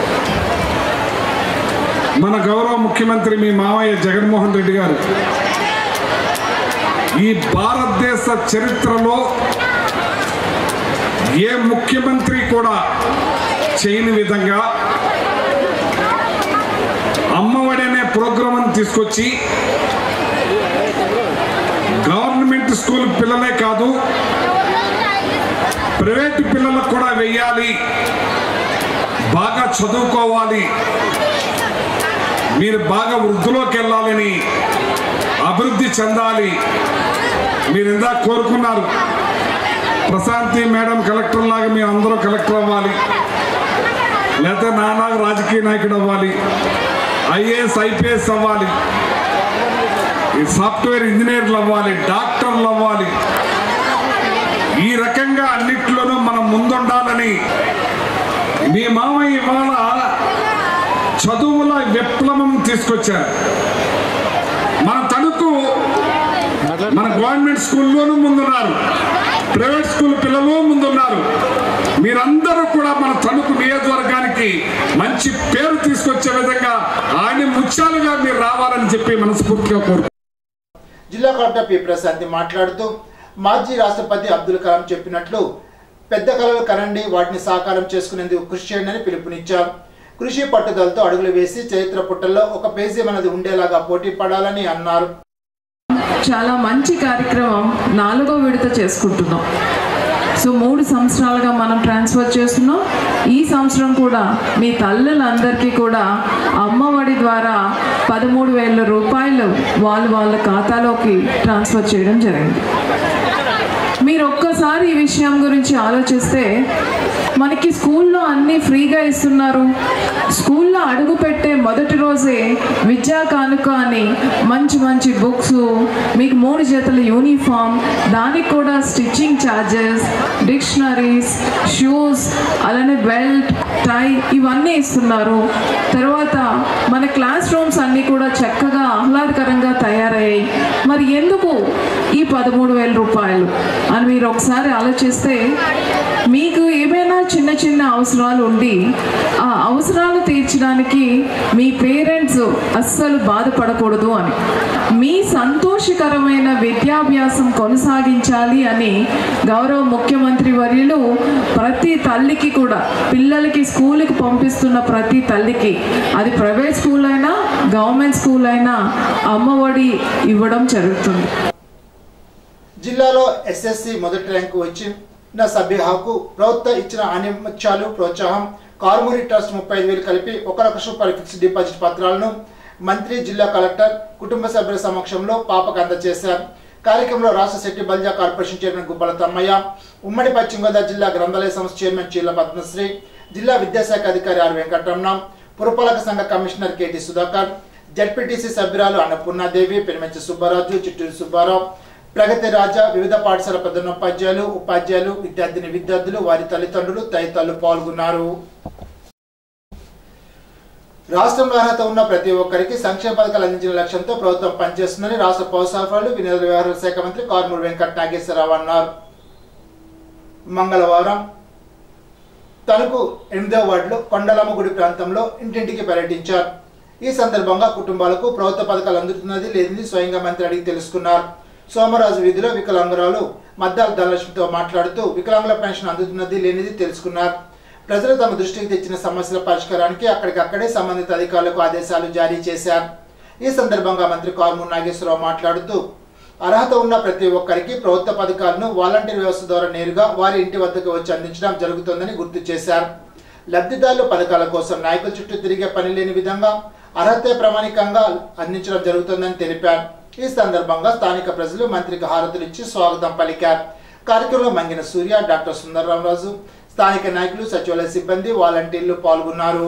మన గౌరవ ముఖ్యమంత్రి మీ మామయ్య జగన్మోహన్ రెడ్డి గారు ఈ భారతదేశ చరిత్రలో ఏ ముఖ్యమంత్రి కూడా చేయని విధంగా అమ్మఒడి అనే ప్రోగ్రాం తీసుకొచ్చి గవర్నమెంట్ స్కూల్ పిల్లలే కాదు ప్రైవేట్ పిల్లలకు కూడా వెయ్యాలి బాగా చదువుకోవాలి మీరు బాగా వృద్ధిలోకి వెళ్ళాలని అభివృద్ధి చెందాలి మీరు ఇందాక కోరుకున్నారు ప్రశాంతి మేడం కలెక్టర్ లాగా మేము అందరూ కలెక్టర్ అవ్వాలి లేకపోతే నాలాగా రాజకీయ నాయకుడు అవ్వాలి ఐఏఎస్ ఐపీఎస్ అవ్వాలి ఈ సాఫ్ట్వేర్ ఇంజనీర్లు అవ్వాలి డాక్టర్లు అవ్వాలి ఈ రకంగా అన్నిట్లోనూ మనం ముందుండాలని మీ మామయ్య ఇవాళ చదువుల విప్లవం తీసుకొచ్చారు మన తణుకు మన గవర్నమెంట్ స్కూల్లోనూ ముందున్నారు ప్రైవేట్ స్కూల్ పిల్లలు ముందున్నారు మీరందరూ కూడా మన తణుకు నియోజకవర్గానికి మంచి పేరు తీసుకొచ్చే విధంగా ఆయన ముత్యాలుగా మీరు రావాలని చెప్పి మనస్ఫూర్తిగా కోరుకుంటున్నాను జిల్లా కలెక్టర్ పి ప్రశాంతి మాట్లాడుతూ మాజీ రాష్ట్రపతి అబ్దుల్ కలాం చెప్పినట్లు పెద్ద కళలు కనండి వాటిని సాకారం చేసుకునేందుకు కృషి చేయండి అని పిలుపునిచ్చారు కృషి పట్టుదలతో అడుగులు వేసి చరిత్ర పుటల్లో ఒక పేజీ మనది ఉండేలాగా పోటీ పడాలని అన్నారు చాలా మంచి కార్యక్రమం నాలుగో విడత చేసుకుంటున్నాం సో మూడు సంవత్సరాలుగా మనం ట్రాన్స్ఫర్ చేస్తున్నాం ఈ సంవత్సరం కూడా మీ తల్లులందరికీ కూడా అమ్మఒడి ద్వారా పదమూడు వేల రూపాయలు వాళ్ళు వాళ్ళ ఖాతాలోకి ట్రాన్స్ఫర్ చేయడం జరిగింది మీరు ఒక్కసారి ఈ విషయం గురించి ఆలోచిస్తే మనకి స్కూల్లో అన్నీ ఫ్రీగా ఇస్తున్నారు స్కూల్లో అడుగు పెట్టే మొదటి రోజే విద్యా కానుక అని మంచి మంచి బుక్స్ మీకు మూడు జతల యూనిఫామ్ దానికి కూడా స్టిచ్చింగ్ ఛార్జెస్ డిక్షనరీస్ షూస్ అలానే బెల్ట్ టై ఇవన్నీ ఇస్తున్నారు తర్వాత మన క్లాస్ రూమ్స్ అన్నీ కూడా చక్కగా ఆహ్లాదకరంగా తయారయ్యాయి మరి ఎందుకు ఈ పదమూడు వేల రూపాయలు అని మీరు ఒకసారి ఆలోచిస్తే మీకు ఏమైనా చిన్న చిన్న అవసరాలు ఉండి ఆ అవసరాలు తీర్చడానికి మీ పేరెంట్స్ అస్సలు బాధపడకూడదు అని మీ సంతోషకరమైన విద్యాభ్యాసం కొనసాగించాలి అని గౌరవ ముఖ్యమంత్రి వర్యులు ప్రతి తల్లికి కూడా పిల్లలకి స్కూల్కి పంపిస్తున్న ప్రతి తల్లికి అది ప్రైవేట్ స్కూల్ అయినా గవర్నమెంట్ స్కూల్ అయినా అమ్మఒడి ఇవ్వడం జరుగుతుంది జిల్లాలో ఎస్ఎస్సి మొదటి ర్యాంకు వచ్చిన సభ్యహాకు ప్రభుత్వం ఇచ్చిన ఆనిముత్యాలు ప్రోత్సాహం కార్మూరి ట్రస్ట్ ముప్పై ఐదు వేలు కలిపి ఒక లక్ష రూపాయల ఫిక్స్డ్ డిపాజిట్ పత్రాలను మంత్రి జిల్లా కలెక్టర్ కుటుంబ సభ్యుల సమక్షంలో పాపకు అందజేశారు కార్యక్రమంలో రాష్ట్ర శెట్టి బల్జా కార్పొరేషన్ చైర్మన్ గుబ్బల తమ్మయ్య ఉమ్మడి పశ్చిమ గోదావరి జిల్లా గ్రంథాలయ సంస్థ చైర్మన్ చీల పద్మశ్రీ జిల్లా విద్యాశాఖ అధికారి ఆర్ వెంకటరమణ పురపాలక సంఘ కమిషనర్ కేటి సుధాకర్ జడ్పీటీసీ సభ్యురాలు అన్నపూర్ణాదేవి పెనుమంచి సుబ్బారాజు చిట్టూరు సుబ్బారావు ప్రగతి రాజా వివిధ పాఠశాల ప్రధానోపాధ్యాయులు ఉపాధ్యాయులు విద్యార్థిని విద్యార్థులు వారి తల్లిదండ్రులు తదితరులు పాల్గొన్నారు రాష్ట్రంలో అర్హత ఉన్న ప్రతి ఒక్కరికి సంక్షేమ పథకాలు అందించిన లక్ష్యంతో ప్రభుత్వం పనిచేస్తుందని రాష్ట్ర పౌర సరఫరాలు వినియోగ వ్యవహారాల శాఖ మంత్రి కార్మూరు వెంకట నాగేశ్వరరావు అన్నారు మంగళవారం తణుకు ఎనిమిదవ వార్డులో కొండలమ్మ గుడి ప్రాంతంలో ఇంటింటికి పర్యటించారు ఈ సందర్భంగా కుటుంబాలకు ప్రభుత్వ పథకాలు అందుతున్నది లేదని స్వయంగా మంత్రి అడిగి తెలుసుకున్నారు సోమరాజు వీధిలో వికలాంగురాలు మద్దాల ధనలక్ష్మితో మాట్లాడుతూ వికలాంగుల పెన్షన్ అందుతున్నది లేనిది తెలుసుకున్నారు ప్రజలు తమ దృష్టికి తెచ్చిన సమస్యల పరిష్కారానికి అక్కడికక్కడే సంబంధిత అధికారులకు ఆదేశాలు జారీ చేశారు ఈ సందర్భంగా మంత్రి కారుమూరు నాగేశ్వరరావు మాట్లాడుతూ అర్హత ఉన్న ప్రతి ఒక్కరికి ప్రభుత్వ పథకాలను వాలంటీర్ వ్యవస్థ ద్వారా నేరుగా వారి ఇంటి వద్దకు వచ్చి అందించడం జరుగుతుందని గుర్తు చేశారు లబ్ధిదారులు పథకాల కోసం నాయకుల చుట్టూ తిరిగే పని లేని విధంగా అర్హతే ప్రామాణికంగా అందించడం జరుగుతుందని తెలిపారు ఈ సందర్భంగా స్థానిక ప్రజలు మంత్రికి హారతులు ఇచ్చి స్వాగతం పలికారు కార్యక్రమంలో మంగిన సూర్య డాక్టర్ సుందరరామరాజు స్థానిక నాయకులు సచివాలయ సిబ్బంది వాలంటీర్లు పాల్గొన్నారు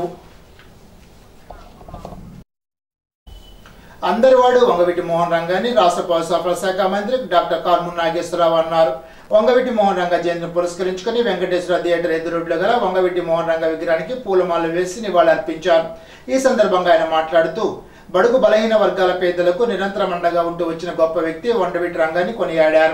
అందరివాడు వంగవీటి మోహన్ రంగాన్ని రాష్ట్ర పౌర సరఫరా శాఖ మంత్రి డాక్టర్ కార్మూర్ నాగేశ్వరరావు అన్నారు వంగవీటి మోహన్ రంగ జయంతిని పురస్కరించుకుని వెంకటేశ్వర థియేటర్ ఎదురుడ్లో గల వంగవీటి మోహన్ రంగ విగ్రహానికి పూలమాలలు వేసి నివాళులర్పించారు ఈ సందర్భంగా ఆయన మాట్లాడుతూ బడుగు బలహీన వర్గాల పేదలకు నిరంతరం అండగా ఉంటూ వచ్చిన గొప్ప వ్యక్తి వండవీటి రంగాన్ని కొనియాడారు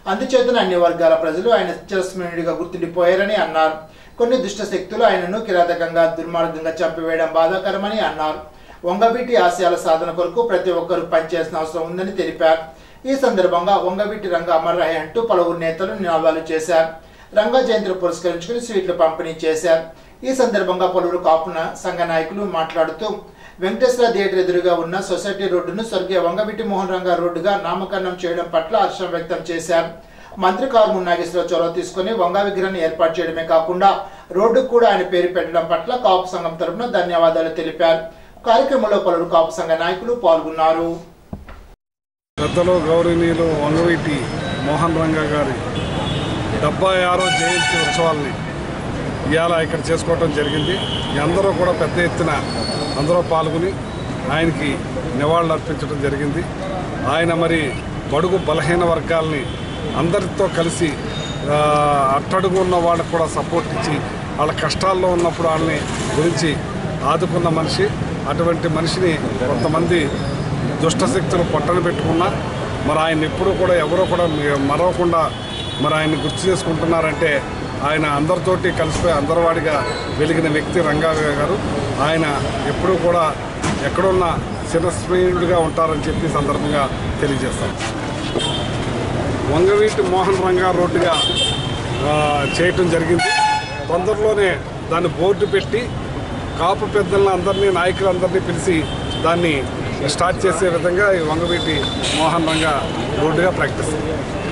అందుచేతన అన్ని వర్గాల ప్రజలు ఆయన చిరస్మరణీయుడిగా గుర్తుండిపోయారని అన్నారు కొన్ని దుష్ట శక్తులు ఆయనను కిరాతకంగా దుర్మార్గంగా చంపివేయడం బాధాకరమని అన్నారు వంగవీటి ఆశయాల సాధన కొరకు ప్రతి ఒక్కరూ పనిచేయాల్సిన అవసరం ఉందని తెలిపారు ఈ సందర్భంగా వంగవీటి రంగ అమర్రాయ్ అంటూ పలువురు నేతలు నినాదాలు చేశారు రంగా జయంతిని పురస్కరించుకుని స్వీట్లు పంపిణీ చేశారు ఈ సందర్భంగా పలువురు కాపున సంఘ నాయకులు మాట్లాడుతూ వెంకటేశ్వర థియేటర్ ఎదురుగా ఉన్న సొసైటీ రోడ్డును స్వర్గీయ వంగవీటి మోహన్ రంగా రోడ్డుగా నామకరణం చేయడం పట్ల హర్షం వ్యక్తం చేశారు మంత్రి కారుమూరి నాగేశ్వరరావు చొరవ తీసుకుని వంగ విగ్రహాన్ని ఏర్పాటు చేయడమే కాకుండా రోడ్డుకు కూడా ఆయన పేరు పెట్టడం పట్ల కాపు సంఘం తరపున ధన్యవాదాలు తెలిపారు కార్యక్రమంలో పలువురు కాపు సంఘ నాయకులు పాల్గొన్నారు పెద్దలు గౌరవనీయులు వంగవీటి మోహన్ రంగా గారి డెబ్బై ఆరో జయంతి ఉత్సవాల్ని ఇవాళ ఇక్కడ చేసుకోవటం జరిగింది ఈ అందరూ కూడా పెద్ద ఎత్తున అందరూ పాల్గొని ఆయనకి నివాళులు అర్పించడం జరిగింది ఆయన మరి బడుగు బలహీన వర్గాల్ని అందరితో కలిసి ఆ, అట్టడుగు ఉన్న వాళ్ళకు కూడా సపోర్ట్ ఇచ్చి వాళ్ళ కష్టాల్లో ఉన్నప్పుడు వాళ్ళని గురించి ఆదుకున్న మనిషి అటువంటి మనిషిని కొంతమంది దుష్టశక్తులు పొట్టన పెట్టుకున్నా మరి ఆయన ఎప్పుడూ కూడా ఎవరో కూడా మరవకుండా మరి ఆయన్ని గుర్తు చేసుకుంటున్నారంటే ఆయన అందరితోటి కలిసిపోయి అందరివాడిగా వెలిగిన వ్యక్తి రంగారావు గారు ఆయన ఎప్పుడూ కూడా ఎక్కడున్న చిరస్మరణుడిగా ఉంటారని చెప్పి ఈ సందర్భంగా తెలియజేస్తాం వంగవీటి మోహన్ రంగా రోడ్డుగా ఆ, చేయటం జరిగింది తొందరలోనే దాన్ని బోర్డు పెట్టి కాపు పెద్దలను అందరినీ నాయకులందరినీ పిలిచి దాన్ని స్టార్ట్ చేసే విధంగా ఈ వంగవీటి మోహన్ రంగా రోడ్డుగా ప్రకటిస్తుంది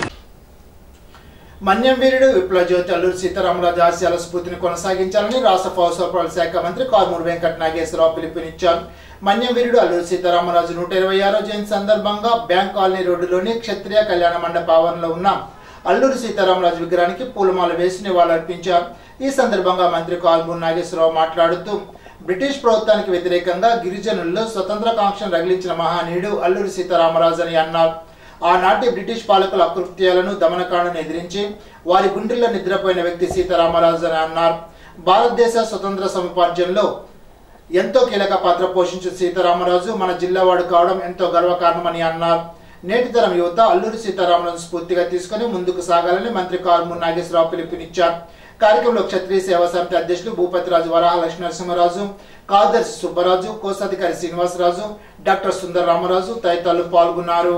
మన్యం వీరుడు విప్లవ జ్యోతి అల్లూరు సీతారామరాజు ఆశయాల స్ఫూర్తిని కొనసాగించాలని రాష్ట్ర పౌర సరఫరాల శాఖ మంత్రి కారుమూరి వెంకట నాగేశ్వరరావు పిలుపునిచ్చారు మన్యం వీరుడు అల్లూరు సీతారామరాజు నూట ఇరవై ఆరో జయంతి సందర్భంగా బ్యాంక్ కాలనీ రోడ్డులోని క్షత్రియ కళ్యాణ మండప ఆవరణలో ఉన్న అల్లూరు సీతారామరాజు విగ్రహానికి పూలమాల వేసి నివాళులర్పించారు ఈ సందర్భంగా మంత్రి కారుమూరి నాగేశ్వరరావు మాట్లాడుతూ బ్రిటిష్ ప్రభుత్వానికి వ్యతిరేకంగా గిరిజనుల్లో స్వతంత్ర కాంక్షను రగిలించిన మహానీయుడు అల్లూరి సీతారామరాజు అని అన్నారు ఆనాటి బ్రిటిష్ పాలకుల అకృత్యాలను దమనకాండను ఎదిరించి వారి గుండెల్లో నిద్రపోయిన వ్యక్తి సీతారామరాజు అని అన్నారు భారతదేశ స్వతంత్ర సముపార్జనలో ఎంతో కీలక పాత్ర పోషించిన సీతారామరాజు మన జిల్లావాడు కావడం ఎంతో గర్వకారణమని అన్నారు నేటి తరం యువత అల్లూరి సీతారామరాజు స్ఫూర్తిగా తీసుకుని ముందుకు సాగాలని మంత్రి కారుమూరి నాగేశ్వరరావు పిలుపునిచ్చారు కార్యక్రమంలో క్షత్రియ సేవా సమితి అధ్యక్షులు భూపతిరాజు వరాహ లక్ష్మీ నరసింహరాజు కార్యదర్శి సుబ్బరాజు కోశాధికారి శ్రీనివాసరాజు డాక్టర్ సుందర రామరాజు తదితరులు పాల్గొన్నారు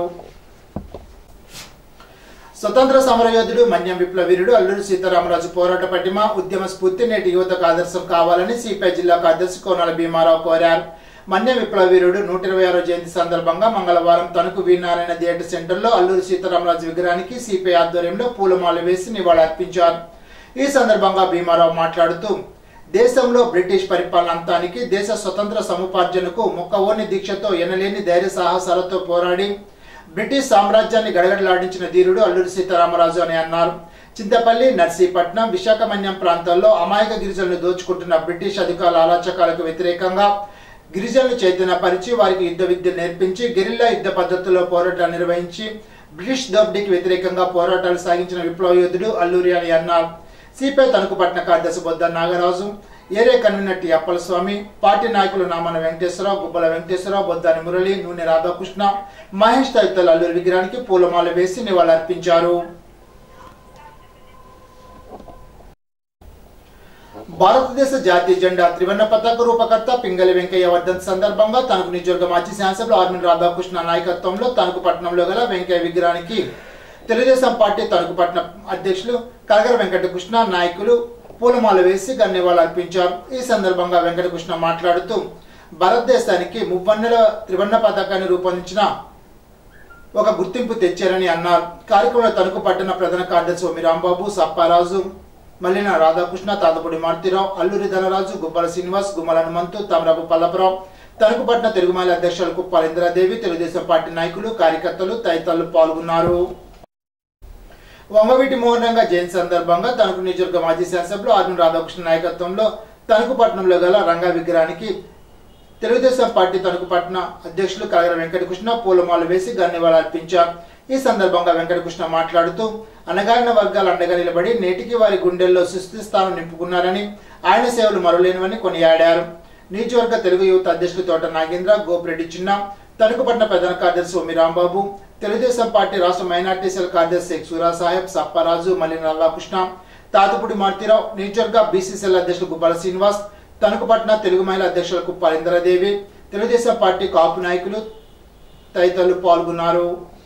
స్వతంత్ర సమరయోధుడు మన్యం విప్లవీరుడు అల్లూరి సీతారామరాజు పోరాట పటిమ ఉద్యమ స్ఫూర్తి నేటి యువతకు ఆదర్శం కావాలని సిపిఐ జిల్లా కార్యదర్శి కోనాల భీమారావు కోరారు మన్యం విప్లవీరుడు నూట ఇరవై ఆరో జయంతి సందర్భంగా మంగళవారం తణుకు వీరనారాయణ థియేటర్ సెంటర్లో అల్లూరి సీతారామరాజు విగ్రహానికి సిపిఐ ఆధ్వర్యంలో పూలమాల వేసి నివాళులర్పించారు ఈ సందర్భంగా భీమారావు మాట్లాడుతూ దేశంలో బ్రిటిష్ పరిపాలన అంతానికి దేశ స్వతంత్ర సముపార్జనకు మొక్కవోని దీక్షతో ఎనలేని ధైర్య సాహసాలతో పోరాడి బ్రిటిష్ సామ్రాజ్యాన్ని గడగడలాడించిన ధీరుడు అల్లూరి సీతారామరాజు అని అన్నారు చింతపల్లి నర్సీపట్నం విశాఖమన్యం ప్రాంతాల్లో అమాయక గిరిజనులు దోచుకుంటున్న బ్రిటిష్ అధికారుల అరాచకాలకు వ్యతిరేకంగా గిరిజనులు చైతన్యపరిచి వారికి యుద్ధ విద్య నేర్పించి గెరిల్లా యుద్ధ పద్ధతుల్లో పోరాటాలు నిర్వహించి బ్రిటిష్ దోపిడీకి వ్యతిరేకంగా పోరాటాలు సాగించిన విప్లవ యోధుడు అల్లూరి అని అన్నారు సిపిఐ తణుకుపట్న కార్యదర్శి Bodda Nagaraju area convener T Appalaswamy party నాయకులు నామన వెంకటేశ్వరరావు గుబ్బల వెంకటేశ్వరరావు బొద్దాని మురళి నూనె రాధాకృష్ణ మహేష్ తదితరులు అల్లూరి విగ్రహానికి పూలమాల వేసి నివాళులర్పించారు భారతదేశ జాతీయ జెండా త్రివర్ణ పతాక రూపకర్త పింగళి వెంకయ్య వర్ధన్ సందర్భంగా తనకు నియోజకవర్గ మాజీ శాసనసభ్యులు ఆర్మిన్ రాధాకృష్ణ నాయకత్వంలో తణుకు పట్టణంలో గల వెంకయ్య విగ్రహానికి తెలుగుదేశం పార్టీ తణుకు పట్టణ అధ్యక్షులు కరగర వెంకటకృష్ణ నాయకులు పూలమాల వేసి గన్నివాళులు అర్పించారు ఈ సందర్భంగా వెంకటకృష్ణ మాట్లాడుతూ భారతదేశానికి మువ్వన్నెల త్రివర్ణ పతాకాన్ని రూపొందించిన ఒక గుర్తింపు తెచ్చారని అన్నారు కార్యక్రమంలో తణుకు పట్టణ ప్రధాన కార్యదర్శి ఓమి రాంబాబు సప్పారాజు మల్లిన రాధాకృష్ణ తాతపూడి మారుతిరావు అల్లూరి ధనరాజు గుబ్బల శ్రీనివాస్ గుమ్మల హనుమంతు తమరపు పల్లపురావు తణుకు పట్టణ తెలుగుమాల అధ్యక్షులు కుప్పాల ఇంద్రాదేవి తెలుగుదేశం పార్టీ నాయకులు కార్యకర్తలు తదితరులు పాల్గొన్నారు వంగవీటి మోహన్ రంగ జయంతి సందర్భంగా తణుకు నియోజకవర్గ మాజీ శాసనసభ్యులు ఆర్మీ రాధాకృష్ణ నాయకత్వంలో తణుకు పట్టణంలో గల రంగా విగ్రహానికి తెలుగుదేశం పార్టీ తణుకు పట్టణ అధ్యక్షులు కలగర వెంకటకృష్ణ పూలమాల వేసి గన్నివాళులు అర్పించారు ఈ సందర్భంగా వెంకటకృష్ణ మాట్లాడుతూ అనగారిన వర్గాలు అండగా నిలబడి నేటికి వారి గుండెల్లో సుస్థి స్థానం నింపుకున్నారని ఆయన సేవలు మరులేనివని కొనియాడారు నియోజకవర్గ తెలుగు యువత అధ్యక్షులు తోట నాగేంద్ర గోపిరెడ్డి చిన్న తణుకుపట్న ప్రధాన కార్యదర్శి ఓమి రాంబాబు తెలుగుదేశం పార్టీ రాష్ట్ర మైనార్టీ సెల్ కార్యదర్శి షేక్ సూరా సాహెబ్ సప్పారాజు మల్లిన రాధాకృష్ణ తాతపూడి మారుతీరావు నియోజకవర్గ బీసీసీఎల్ అధ్యక్షుడు గుబ్బాల శ్రీనివాస్ తణుకుపట్న తెలుగు మహిళా అధ్యక్షులు కుప్పాల ఇంద్రదేవి తెలుగుదేశం పార్టీ కాపు నాయకులు తదితరులు పాల్గొన్నారు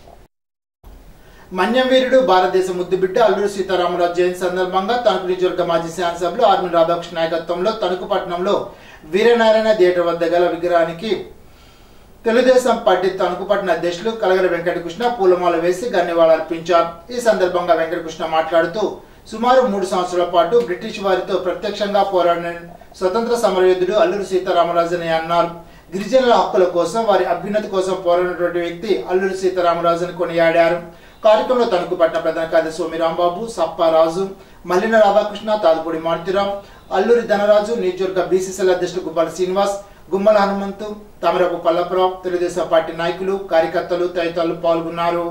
మన్యం వీరుడు భారతదేశ ముద్దుబిడ్డ అల్లూరు సీతారామరాజు జయంతి సందర్భంగా తణుకు నియోజకవర్గ మాజీ శాసనసభ్యులు ఆర్మి రాధాకృష్ణ నాయకత్వంలో తణుకుపట్నంలో వీరనారాయణ థియేటర్ వద్ద గల విగ్రహానికి తెలుగుదేశం పార్టీ తణుకుపట్న అధ్యక్షులు కలగర వెంకటకృష్ణ పూలమాల వేసి గన్నివాళ అర్పించారు ఈ సందర్భంగా వెంకటకృష్ణ మాట్లాడుతూ సుమారు మూడు సంవత్సరాల పాటు బ్రిటిష్ వారితో ప్రత్యక్షంగా పోరాడిన స్వతంత్ర సమరయోధుడు అల్లూరు సీతారామరాజు అని అన్నారు గిరిజనుల హక్కుల కోసం వారి అభ్యున్నతి కోసం పోరాడినటువంటి వ్యక్తి అల్లూరి సీతారామరాజుని కొనియాడారు కార్యక్రమంలో తణుకు పట్టిన ప్రధాన కార్యదర్శి సోమి రాంబాబు సప్పారాజు మల్లిన రాధాకృష్ణ తాదుపూడి మారుతిరాం అల్లూరి ధనరాజు నియోజకవర్గ బీసీసీఎల్ అధ్యక్షుడు గుబ్బల శ్రీనివాస్ గుమ్మల హనుమంతు తమరపు పల్లపురావు తెలుగుదేశం పార్టీ నాయకులు కార్యకర్తలు తదితరులు పాల్గొన్నారు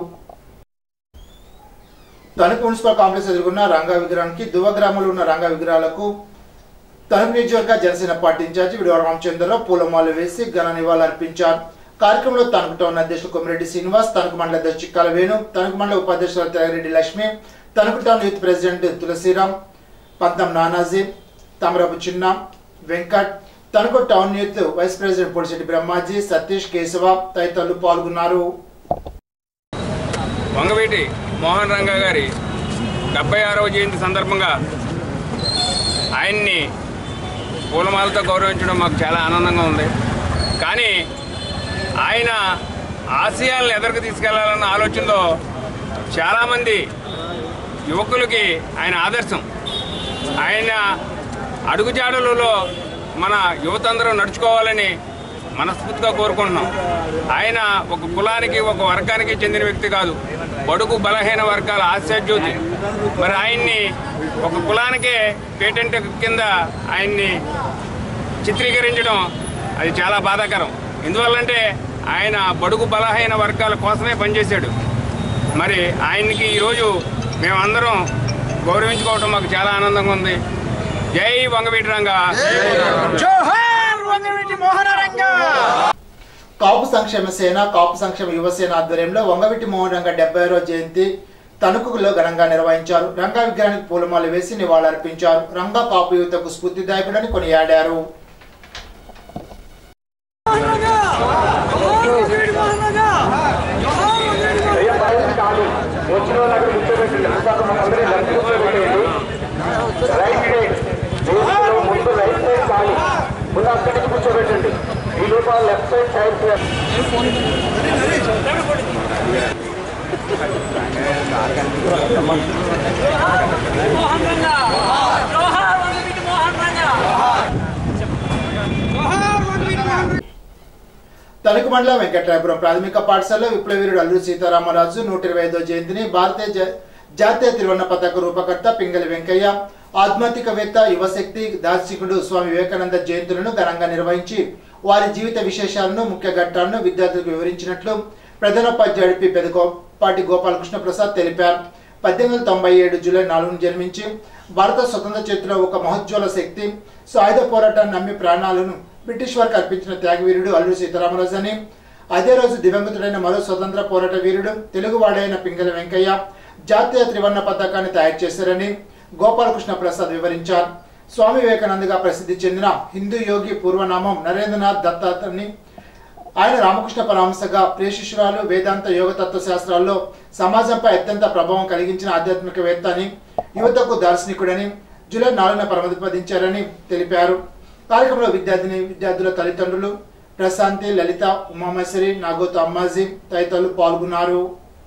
తణుకు మున్సిపల్ కాంప్లెక్స్ ఎదుర్కొన్న రంగా విగ్రహానికి దువ్వ గ్రామంలో ఉన్న రంగా విగ్రహాలకు తణుకు నియోజకవర్గ జనసేన పార్టీ ఇన్ఛార్జి విడవర రామచంద్రరావు పూలమాల వేసి ఘన నివాళులర్పించారు కార్యక్రమంలో తణుకు టౌన్ అధ్యక్షులు కొమిరెడ్డి శ్రీనివాస్ తణుకు మండల అధ్యక్షుడు చిక్కాల వేణు తణుకు మండల ఉపాధ్యక్షులు Telareddy Lakshmi Tanuku town youth president Tulasiram Pantham Nanaji Tamarapu Chinna Venkat Tanuku town youth vice president Podisetti Brahmaji Satish Keshava తదితరులు పాల్గొన్నారు వంగవీటి మోహన్ రంగా గారి డెబ్బై ఆరవ జయంతి సందర్భంగా ఆయన్ని పూలమాలతో గౌరవించడం మాకు చాలా ఆనందంగా ఉంది కానీ ఆయన ఆశయాలను ఎదరికి తీసుకెళ్లాలన్న ఆలోచనలో చాలామంది యువకులకి ఆయన ఆదర్శం ఆయన అడుగుజాడలలో మన యువత అందరూ నడుచుకోవాలని మనస్ఫూర్తిగా కోరుకుంటున్నాం ఆయన ఒక కులానికి ఒక వర్గానికి చెందిన వ్యక్తి కాదు బడుగు బలహీన వర్గాల ఆశాజ్యోతి మరి ఆయన్ని ఒక కులానికే పేటెంట్ కింద ఆయన్ని చిత్రీకరించడం అది చాలా బాధాకరం ఎందువల్లంటే ఆయన బడుగు బలహీన వర్గాల కోసమే పనిచేశాడు మరి ఆయనకి ఈరోజు మేమందరం గౌరవించుకోవటం మాకు చాలా ఆనందంగా ఉంది జై వంగవీటి రంగా కాపు సంక్షేమ సేన కాపు సంక్షేమ యువసేన ఆధ్వర్యంలో వంగవీటి మోహన్ రంగ డెబ్బై ఆరో జయంతి తణుకులో ఘనంగా నిర్వహించారు రంగా విగ్రహానికి పూలమాల వేసి నివాళులర్పించారు రంగా కాపు యువతకు స్ఫూర్తిదాయకుడని కొనియాడారు వచ్చిన వాళ్ళు అక్కడ కూర్చోబెట్టండి అందరూ లెఫ్ట్ కూర్చోబెట్టండి రైట్ సైడ్ దేశంలో ముందు రైట్ సైడ్ ఖాళీ ముందు అక్కడి నుంచి కూర్చోబెట్టండి ఈ లోపల లెఫ్ట్ సైడ్ సైడ్ తణుకు మండలం వెంకటరాయపురం ప్రాథమిక పాఠశాలలో విప్లవీరుడు అల్లూరి సీతారామరాజు నూట ఇరవై ఐదో జయంతిని భారతీయ జా- జాతీయ త్రివర్ణ పతాక రూపకర్త పింగళి వెంకయ్య ఆధ్యాత్మికవేత్త యువశక్తి దార్శనికుడు స్వామి వివేకానంద జయంతులను ఘనంగా నిర్వహించి వారి జీవిత విశేషాలను ముఖ్య ఘట్టాలను విద్యార్థులకు వివరించినట్లు ప్రధానోపాధ్యాయుడు పి పెదకోపాటి గోపాలకృష్ణ ప్రసాద్ తెలిపారు పద్దెనిమిది వందల తొంభై ఏడు జూలై నాలుగున జన్మించి భారత స్వతంత్ర చరిత్రలో ఒక మహోజ్వల శక్తి సాయుధ పోరాటాన్ని నమ్మి ప్రాణాలను బ్రిటిష్ వారికి అర్పించిన త్యాగవీరుడు అల్లూరి సీతారామరాజు అని అదే రోజు దివంగతుడైన మరో స్వతంత్ర పోరాట వీరుడు తెలుగువాడైన పింగళ వెంకయ్య జాతీయ త్రివర్ణ పతాకాన్ని తయారు చేశారని గోపాలకృష్ణ ప్రసాద్ వివరించారు స్వామి వివేకానందగా ప్రసిద్ధి చెందిన హిందూ యోగి పూర్వనామం నరేంద్రనాథ్ దత్తాత్ అని ఆయన రామకృష్ణ పరమహంసగా ప్రియశిష్యురాలు వేదాంత యోగ తత్వ శాస్త్రాల్లో సమాజంపై అత్యంత ప్రభావం కలిగించిన ఆధ్యాత్మికవేత్త అని యువతకు దార్శనికుడని జూలై నాలుగున పరమతిపదించారని తెలిపారు కార్యక్రమంలో విద్యార్థిని విద్యార్థుల తల్లిదండ్రులు ప్రశాంతి లలిత ఉమామేశ్వరి నాగోతు అమ్మాజీ తదితరులు పాల్గొన్నారు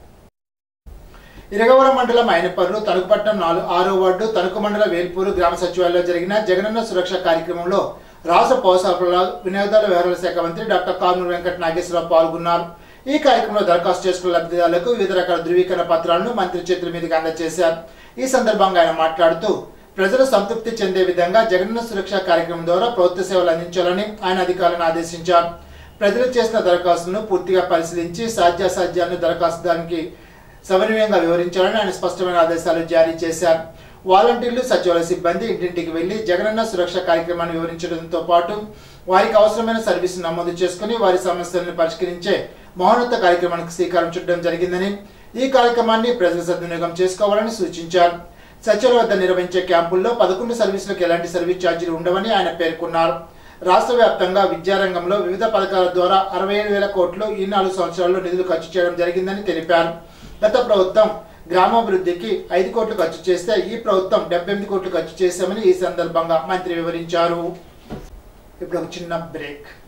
ఇరగవరం మండలం అయినపర్రు తణుకుపట్నం నాలుగు ఆరో వార్డు తణుకు మండల వేల్పూరు గ్రామ సచివాలయంలో జరిగిన జగనన్న సురక్ష కార్యక్రమంలో రాష్ట్ర పౌర సరఫరాల వినియోగదారుల వ్యవహారాల శాఖ మంత్రి డాక్టర్ కానూరు వెంకట నాగేశ్వరరావు పాల్గొన్నారు ఈ కార్యక్రమంలో దరఖాస్తు చేసుకున్న లబ్ధిదారులకు వివిధ రకాల ధృవీకరణ పత్రాలను మంత్రి చేతుల మీదుగా అందజేశారు ఈ సందర్భంగా ఆయన మాట్లాడుతూ ప్రజలు సంతృప్తి చెందే విధంగా జగనన్న సురక్ష కార్యక్రమం ద్వారా ప్రభుత్వ సేవలు అందించాలని ఆయన అధికారులను ఆదేశించారు ప్రజలు చేసిన దరఖాస్తులను పూర్తిగా పరిశీలించి సాధ్యాసాధ్యాలను దరఖాస్తుదానికి సమన్వయంగా వివరించాలని ఆయన స్పష్టమైన ఆదేశాలు జారీ చేశారు వాలంటీర్లు సచివాలయ సిబ్బంది ఇంటింటికి వెళ్లి జగనన్న సురక్ష కార్యక్రమాన్ని వివరించడంతో పాటు వారికి అవసరమైన సర్వీసు నమోదు చేసుకుని వారి సమస్యలను పరిష్కరించే మహోన్నత కార్యక్రమానికి శ్రీకారం చుట్టడం జరిగిందని ఈ కార్యక్రమాన్ని ప్రజలు సద్వినియోగం చేసుకోవాలని సూచించారు సచివాలయ వద్ద నిర్వహించే క్యాంపుల్లో పదకొండు సర్వీసులకు ఎలాంటి సర్వీస్ ఛార్జీలు ఉండవని ఆయన పేర్కొన్నారు రాష్ట్ర వ్యాప్తంగా విద్యారంగంలో వివిధ పథకాల ద్వారా అరవై ఏడు వేల కోట్లు ఈ నాలుగు సంవత్సరాల్లో నిధులు ఖర్చు చేయడం జరిగిందని తెలిపారు గత ప్రభుత్వం గ్రామాభివృద్ధికి ఐదు కోట్లు ఖర్చు చేస్తే ఈ ప్రభుత్వం డెబ్బై ఎనిమిది కోట్లు ఖర్చు చేశామని ఈ సందర్భంగా మంత్రి వివరించారు ఇప్పుడు ఒక చిన్న బ్రేక్